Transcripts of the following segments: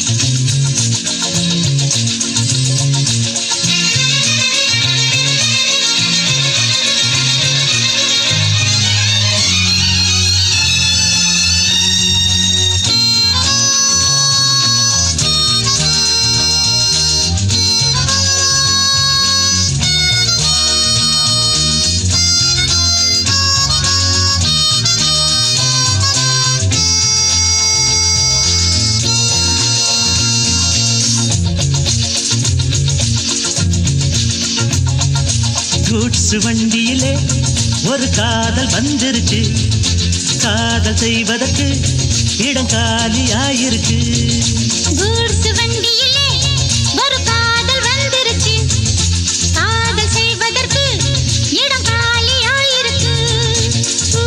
goods வண்டியிலே ஒரு காதல் வந்துருச்சு காதல் செய்வதற்கு இடம் காலியாயிருக்கு கூட்ஸ் வண்டியிலே ஒரு காதல் வந்துருச்சு காதல் செய்வதற்கு இடம் காலியாயிருக்கு ஊ,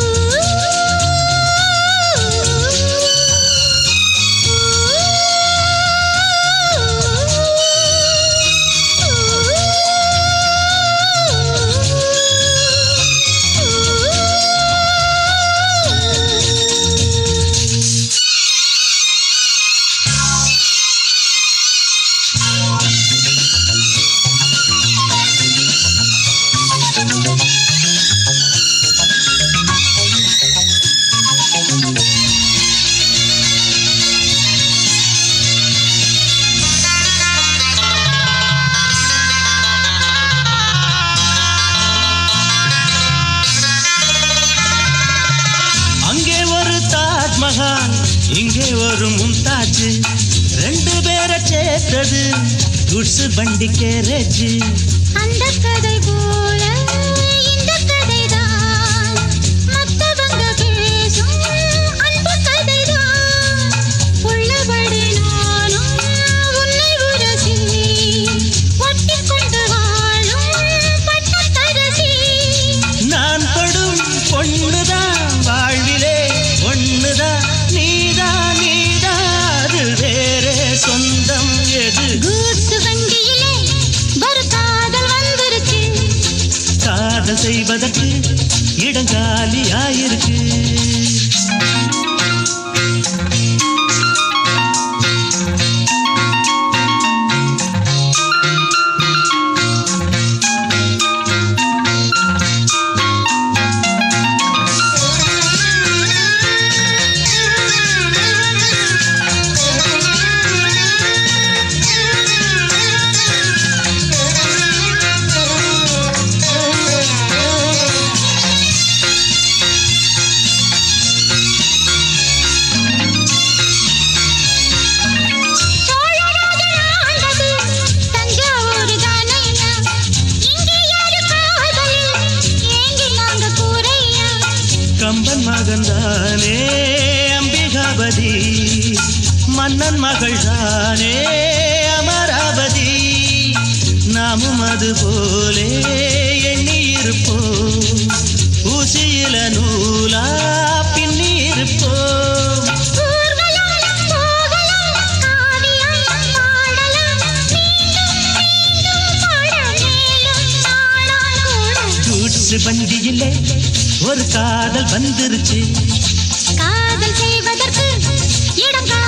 அங்கே ஒரு தாஜ்மஹால் இங்கே ஒரு மும்தாஜ் ரெண்டு பேரை சேர்த்தது குட்ஸ் வண்டி கேரேஜ் அந்த கதை போல இந்த கதைதான் மத்தவங்க பேசும் அன்பு கதைதான் உள்ளபடி நானும் உன்னை உரசி ஒட்டிக் கொண்டு வாழும் பட்டத்தரசி நான் படும் பொண்ணுதான் வாழ்விலே ஒண்ணுதான் நீதான் நீதான் அது வேறே சொந்தம் எது கூட்ஸ் வண்டியிலே ஒரு காதல் வந்துருச்சு காதல் செய்வதற்கு இடங்காலியாயிருக்கு சோழராஜன் ஆண்டது தஞ்சாவூர் தானையா இங்கே யாரு காதலில் ஏங்கி நாங்க கூரையா கம்பன் மகன்தானே அம்பிகாபதி மன்னன் மகள் தானே அமராவதி நாமும் அது போலே எண்ணி இருப்போம் ஊசியில நூலா பின்னி இருப்போம் ஊர்வலம் போகலாம் காவியம் பாடலாம் மீண்டும் மீண்டும் பாட மேலும் நாளாம் கூட கூட்ஸ் வண்டியிலே ஒரு காதல் வந்துருச்சு காதல் செய்வதற்கு இடம்